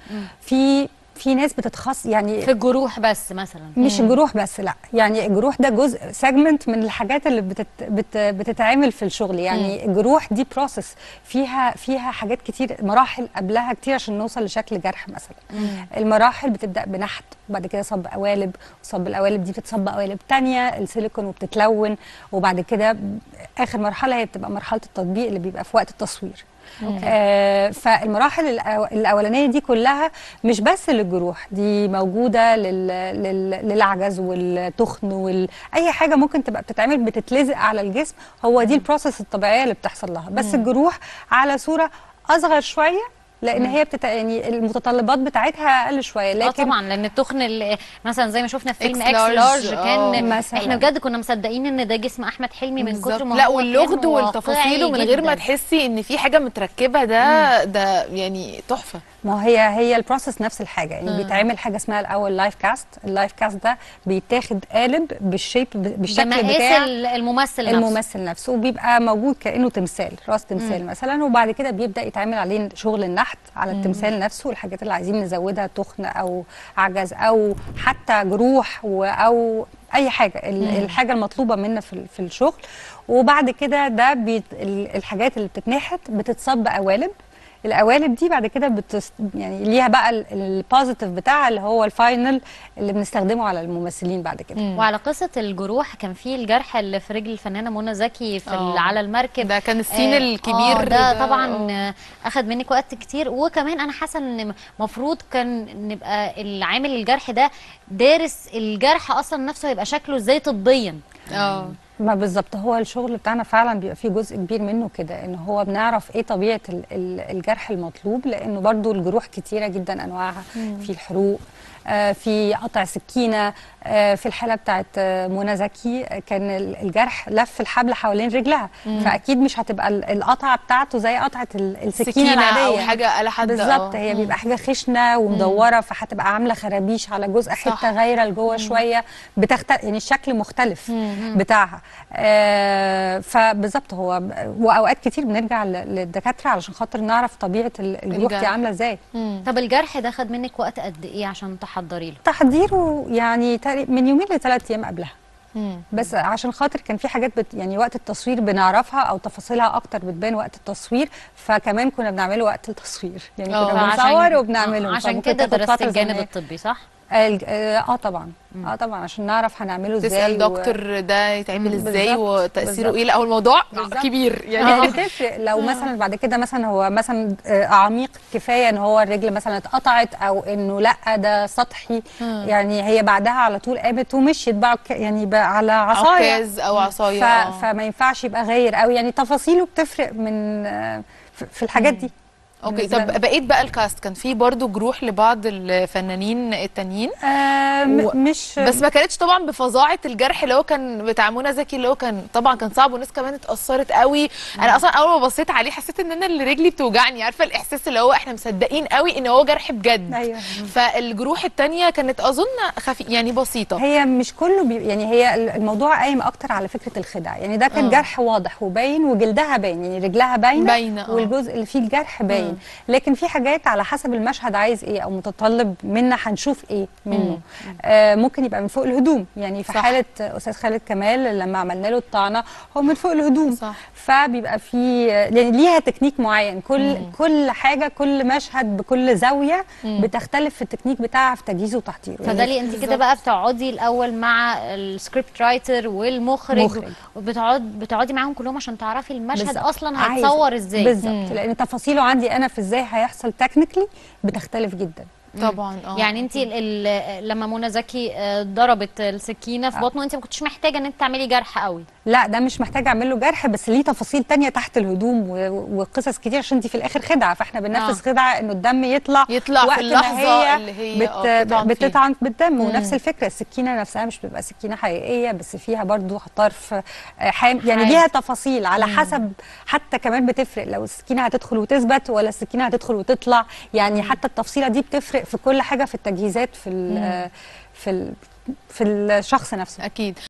في في ناس بتتخصص يعني في الجروح بس مثلا مش الجروح بس لا يعني الجروح ده جزء سيجمنت من الحاجات اللي بتت بت بتتعمل في الشغل يعني الجروح دي بروسس فيها فيها حاجات كتير مراحل قبلها كتير عشان نوصل لشكل جرح مثلا المراحل بتبدا بنحت وبعد كده صب قوالب وصب القوالب دي بتتصب قوالب تانية السيليكون وبتتلون وبعد كده اخر مرحله هي بتبقى مرحله التطبيق اللي بيبقى في وقت التصوير آه فالمراحل الأو- الاولانيه دي كلها مش بس للجروح دي موجوده لل... لل... للعجز والتخن وال... اي حاجه ممكن تبقى بتتعمل بتتلزق على الجسم هو دي البروسيس الطبيعيه اللي بتحصل لها بس الجروح على صوره اصغر شويه لان هي بتت... يعني المتطلبات بتاعتها اقل شويه اه لكن طبعا لان التخن اللي مثلا زي ما شفنا في فيلم X اكس large، لارج آه. كان مثلاً. احنا بجد كنا مصدقين ان ده جسم احمد حلمي من بالظبط. كتر ما لا هو واللغد كان والتفاصيل واقعي من غير ما جداً. تحسي ان في حاجه متركبه ده ده يعني تحفه ما هي هي البروسيس نفس الحاجه يعني بيتعمل حاجه اسمها الاول لايف كاست اللايف كاست ده بيتاخد قالب بالشيب بالشكل بمقاس بتاع ال- الممثل نفسه الممثل نفسه وبيبقى موجود كانه تمثال راس تمثال مثلا وبعد كده بيبدا يتعمل عليه شغل النحت على التمثال نفسه الحاجات اللي عايزين نزودها تخن او عجز او حتى جروح و- او اي حاجه ال- الحاجه المطلوبه منا في ال- في الشغل وبعد كده ده بيت ال- الحاجات اللي بتتنحت بتصب قوالب القوالب دي بعد كده بتس يعني ليها بقى ال- البوزيتيف بتاعها اللي هو الفاينل اللي بنستخدمه على الممثلين بعد كده وعلى قصه الجروح كان في الججرح اللي في رجل الفنانه منى زكي في ال- آه. على المركب ده كان السين آه، الكبير آه، ده، ده طبعا آه. آه، اخد منك وقت كتير وكمان انا حاسه ان المفروض كان نبقى العامل الجرح ده دارس الجرح اصلا نفسه هيبقى شكله ازاي طبيا اه ما بالظبط هو الشغل بتاعنا فعلا بيبقى فيه جزء كبير منه كده ان هو بنعرف ايه طبيعه ال- ال- الجرح المطلوب لانه برضو الجروح كتيره جدا انواعها في الحروق آه، في قطع سكينه آه، في الحاله بتاعت آه، منى زكي آه، كان ال- الجرح لف الحبل حوالين رجلها فاكيد مش هتبقى ال- القطعه بتاعته زي قطعه ال- السكينه سكينة العاديه أو حاجة على حد، بالظبط آه. هي بيبقى حاجه خشنه ومدوره فهتبقى عامله خرابيش على جزء حته غايره لجوه شويه بتختلف يعني الشكل مختلف بتاعها آه فبالظبط هو ب- واوقات كتير بنرجع ل- للدكاتره علشان خاطر نعرف طبيعه ال- الجروح دي الجرح. عامله ازاي طب الجرح ده خد منك وقت قد ايه عشان تحضري له تحضيره يعني تقريبا من يومين لثلاث ايام قبلها مم. بس عشان خاطر كان في حاجات بت يعني وقت التصوير بنعرفها او تفاصيلها اكتر بتبان وقت التصوير فكمان كنا بنعمله وقت التصوير يعني آه. كنا فعشان- بنصور آه، وبنعمله عشان فممكن كده تاخد درست فترة الجانب زمنية. الطبي صح الج- اه آه طبعا اه طبعا عشان نعرف هنعمله ازاي تسال و- دكتور ده يتعمل مم، ازاي بالظبط، وتاثيره بالظبط. ايه لا هو الموضوع بالظبط. كبير يعني يعني بتفرق لو مثلا بعد كده مثلا هو مثلا آه، عميق كفايه ان هو الرجل مثلا اتقطعت او انه لا ده سطحي يعني هي بعدها على طول قامت ومشيت بقى ك- يعني بقى على عصايه عكاز او عصايه ف... آه. فما ينفعش يبقى غاير قوي يعني تفاصيله بتفرق من آه، في في الحاجات دي اوكي بالنسبة لنا. طب بقيت بقى الكاست كان في برضو جروح لبعض الفنانين التانيين آه م- و- مش بس ما كانتش طبعا بفظاعه الجرح اللي هو كان بتاع منى زكي اللي هو كان طبعا كان صعب والناس كمان اتاثرت قوي انا اصلا اول ما بصيت عليه حسيت ان انا اللي رجلي بتوجعني عارفه الاحساس اللي هو احنا مصدقين قوي ان هو جرح بجد أيوة. فالجروح التانية كانت اظن خفي يعني بسيطه هي مش كله بي يعني هي الموضوع قايم اكتر على فكره الخدع يعني ده كان آه. جرح واضح وباين وجلدها باين يعني رجلها باينه باينة، آه. والجزء اللي فيه الجرح باين لكن في حاجات على حسب المشهد عايز ايه او متطلب منا هنشوف ايه منه آه ممكن يبقى من فوق الهدوم يعني في صح. حاله استاذ خالد كمال لما عملنا له الطعنه هو من فوق الهدوم صح. فبيبقى في يعني ليها تكنيك معين كل كل حاجه كل مشهد بكل زاويه بتختلف في التكنيك بتاعها في تجهيزه وتحضيره يعني فدالي انت كده بالظبط. بقى بتقعدي الاول مع السكريبت رايتر والمخرج مخرج. وبتقعد بتقعدي معاهم كلهم عشان تعرفي المشهد بالظبط. اصلا عايزة- هيتصور ازاي بالظبط لان تفاصيله عندي انا في ازاي هيحصل تكنيكلي بتختلف جدا طبعا اه يعني انت ال- ال- لما منى زكي آه، ضربت السكينه في آه. بطنه انت ما كنتش محتاجه ان انت تعملي جرح قوي لا ده مش محتاج اعمل له جرح بس ليه تفاصيل تانية تحت الهدوم و- وقصص كتير عشان دي في الاخر خدعه فاحنا بننفذ آه. خدعه انه الدم يطلع يطلع في وقت ما اللحظة هي اللي هي، بت آه، بتطعن فيها. بتطعن بالدم ونفس الفكره السكينه نفسها مش بتبقى سكينه حقيقيه بس فيها برضو طرف آه، حام يعني حاد. ليها تفاصيل على حسب حتى كمان بتفرق لو السكينه هتدخل وتثبت ولا السكينه هتدخل وتطلع يعني حتى التفصيله دي بتفرق في كل حاجه في التجهيزات في ال- في ال- في الشخص نفسه اكيد